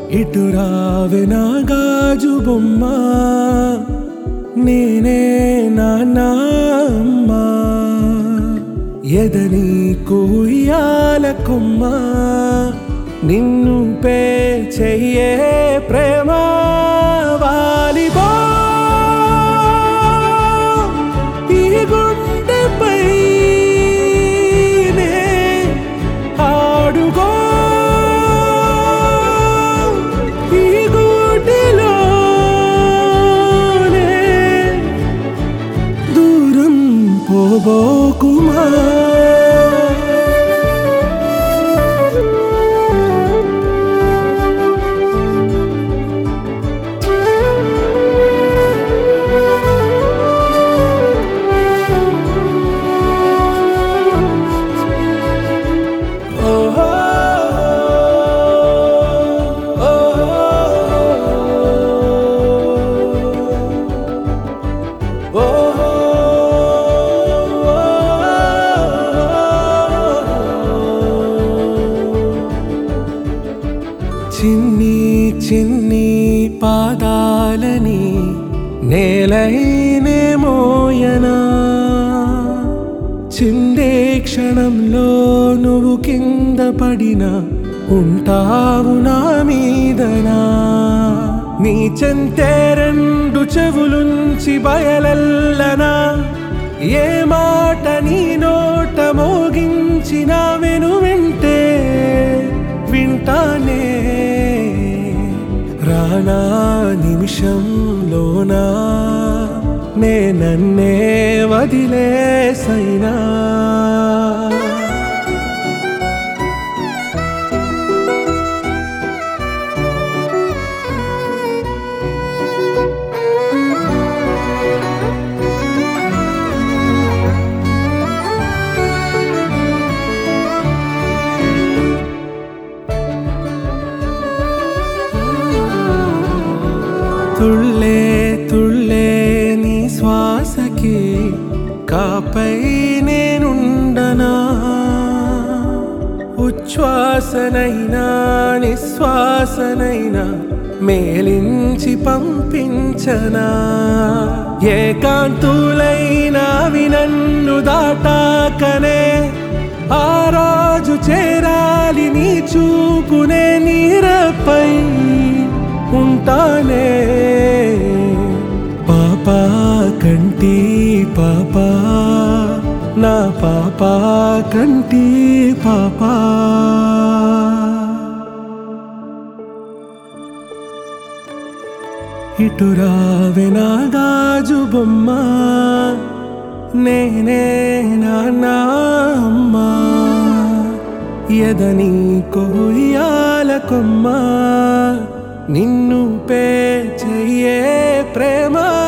ఇటు రావే నా గాజు బొమ్మ నేనే నాన్న అమ్మా ఎదని కూయాల కొమ్మ నిన్ను పే చెయ్యే ప్రేమ వాలిబో ఈ గుండెపై నే ఆడుగో ఈ గూటిలోనే దూరం పోబోకుమా ఓహో చిన్ని చిన్ని పాదాలని నేలైనే మోయనా చిందే క్షణంలో నువ్వు కింద పడినా ఉంటావు నా మీదనా నీ చెంతే రెండు చెవులుంచి బయలల్లనా ఏ మాట నీ నోట మోగించిన వెను వింటే వింటానే రానా నిమిషంలోనా నే నన్నే వదిలేసైనా తుళ్ళే తుళ్ళే నీ శ్వాసకి కాపై నేనుండనా ఉచ్ఛ్వాసనైనా నిశ్వాసనైనా మేలించి పంపించనా ఏకాంతులైనవి నన్ను దాటాకనే ఆ రాజు చేరాలి నీ చూపునే నీరపై ఉంటానే పాపా కంటి పాపా నా పాపా కంటి పాపా ఇటు రావే నా గాజు బొమ్మ నేనే నాన్న అమ్మా ఎదని కొయ్యాల కొమ్మ నిన్ను పే చెయ్యే ప్రేమ